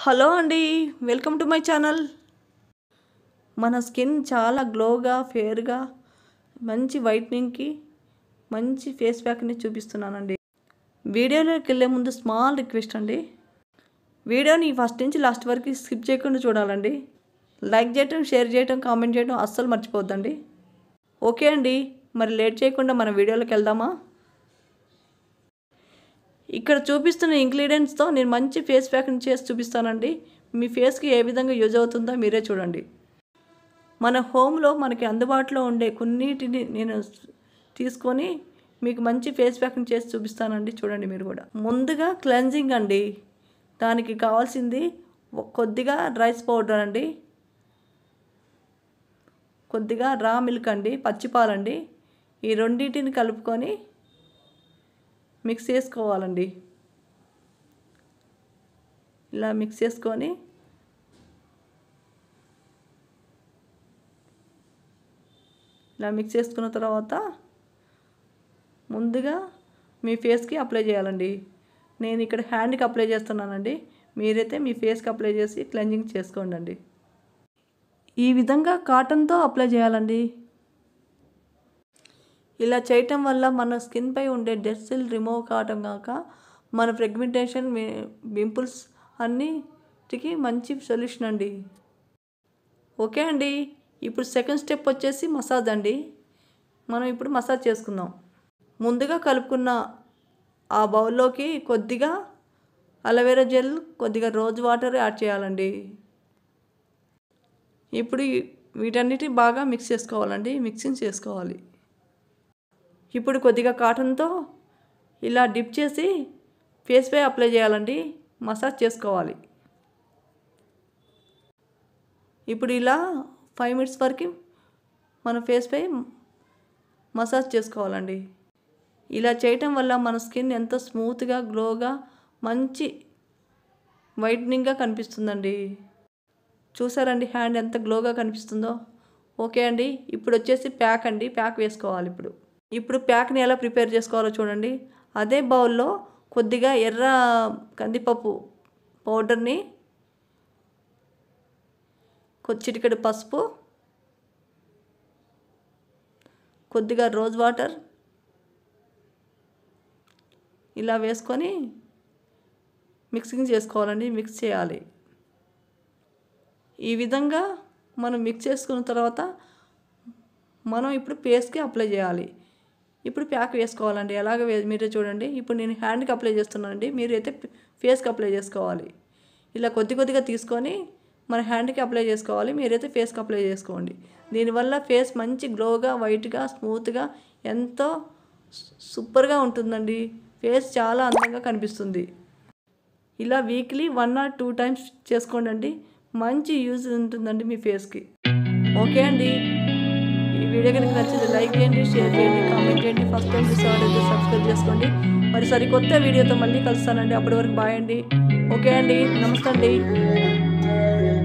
hello అండి welcome to my channel మన skin చాలా గ్లోగా ఫేర్గా మంచి వైట్నింగ్కి మంచి ఫేస్ ప్యాక్ని చూపిస్తున్నానండి వీడియోలోకి వెళ్ళే ముందు స్మాల్ రిక్వెస్ట్ అండి వీడియోని ఫస్ట్ నుంచి లాస్ట్ వరకు స్కిప్ చేయకుండా చూడాలండి లైక్ చేయటం షేర్ చేయటం కామెంట్ చేయటం అస్సలు మర్చిపోద్దండి ఓకే అండి మరి లేట్ చేయకుండా మన వీడియోలోకి వెళ్దామా ఇక్కడ చూపిస్తున్న ఇంగ్రీడియంట్స్తో నేను మంచి ఫేస్ ప్యాక్ని చేసి చూపిస్తానండి మీ ఫేస్కి ఏ విధంగా యూజ్ అవుతుందో మీరే చూడండి మన హోమ్లో మనకి అందుబాటులో ఉండే కొన్నిటిని నేను తీసుకొని మీకు మంచి ఫేస్ ప్యాక్ని చేసి చూపిస్తానండి చూడండి మీరు కూడా ముందుగా క్లెన్జింగ్ అండి దానికి కావాల్సింది ఒ- కొద్దిగా రైస్ పౌడర్ అండి కొద్దిగా రా మిల్క్ అండి పచ్చిపాలండి ఈ రెండింటిని కలుపుకొని మిక్స్ చేసుకోవాలండి ఇలా మిక్స్ చేసుకొని ఇలా మిక్స్ చేసుకున్న తర్వాత ముందుగా మీ ఫేస్కి అప్లై చేయాలండి నేను ఇక్కడ హ్యాండ్కి అప్లై చేస్తున్నానండి మీరైతే మీ ఫేస్కి అప్లై చేసి క్లెంజింగ్ చేసుకోండి అండి ఈ విధంగా కాటన్తో అప్లై చేయాలండి ఇలా చేయటం వల్ల మన స్కిన్పై ఉండే డెడ్ సెల్ రిమూవ్ కావటం కాక మన ఫ్రెగ్మెంటేషన్ పింపుల్స్ అన్నిటికీ మంచి సొల్యూషన్ అండి ఓకే అండి ఇప్పుడు సెకండ్ స్టెప్ వచ్చేసి మసాజ్ అండి మనం ఇప్పుడు మసాజ్ చేసుకుందాం ముందుగా కలుపుకున్న ఆ బౌల్లోకి కొద్దిగా అలోవెరా జెల్ కొద్దిగా రోజ్ వాటర్ యాడ్ చేయాలండి ఇప్పుడు ఈ- వీటన్నిటి బాగా మిక్స్ చేసుకోవాలండి మిక్సింగ్ చేసుకోవాలి ఇప్పుడు కొద్దిగా కాటన్తో ఇలా డిప్ చేసి ఫేస్ పై అప్లై చేయాలండి మసాజ్ చేసుకోవాలి ఇప్పుడు ఇలా ఫైవ్ మినిట్స్ వరకు మన ఫేస్ పై మసాజ్ చేసుకోవాలండి ఇలా చేయటం వల్ల మన స్కిన్ ఎంతో స్మూత్గా గ్లోగా మంచి వైట్నింగ్గా కనిపిస్తుందండి చూసారండి హ్యాండ్ ఎంత గ్లోగా కనిపిస్తుందో ఓకే అండి ఇప్పుడు వచ్చేసి ప్యాక్ అండి ప్యాక్ వేసుకోవాలి ఇప్పుడు ఇప్పుడు ప్యాక్ని ఎలా ప్రిపేర్ చేసుకోవాలో చూడండి అదే బౌల్లో కొద్దిగా ఎర్ర కందిపప్పు పౌడర్ని కొద్ది చిటికెడు పసుపు కొద్దిగా రోజ్ వాటర్ ఇలా వేసుకొని మిక్సింగ్ చేసుకోవాలండి మిక్స్ చేయాలి ఈ విధంగా మనం మిక్స్ చేసుకున్న తర్వాత మనం ఇప్పుడు ఫేస్కి అప్లై చేయాలి ఇప్పుడు ప్యాక్ వేసుకోవాలండి ఎలాగ వే మీరే చూడండి ఇప్పుడు నేను హ్యాండ్కి అప్లై చేస్తున్నానండి మీరు అయితే ఫేస్కి అప్లై చేసుకోవాలి ఇలా కొద్ది కొద్దిగా తీసుకొని మన హ్యాండ్కి అప్లై చేసుకోవాలి మీరైతే ఫేస్కి అప్లై చేసుకోండి దీనివల్ల ఫేస్ మంచి గ్లోగా వైట్గా స్మూత్గా ఎంతో సు- సూపర్గా ఉంటుందండి ఫేస్ చాలా అందంగా కనిపిస్తుంది ఇలా weekly one or two times చేసుకోండి అండి మంచి యూజ్ ఉంటుందండి మీ ఫేస్కి ఓకే అండి ఈ వీడియో కనుక నచ్చింది లైక్ చేయండి షేర్ చేయండి కామెంట్ చేయండి ఫస్ట్ టైం మిస్ అవ్వలేదు సబ్స్క్రైబ్ చేసుకోండి మరి సరికొత్త వీడియోతో మళ్ళీ కలుస్తానండి అప్పటి వరకు బాయ్ అండి ఓకే అండి నమస్తే అండి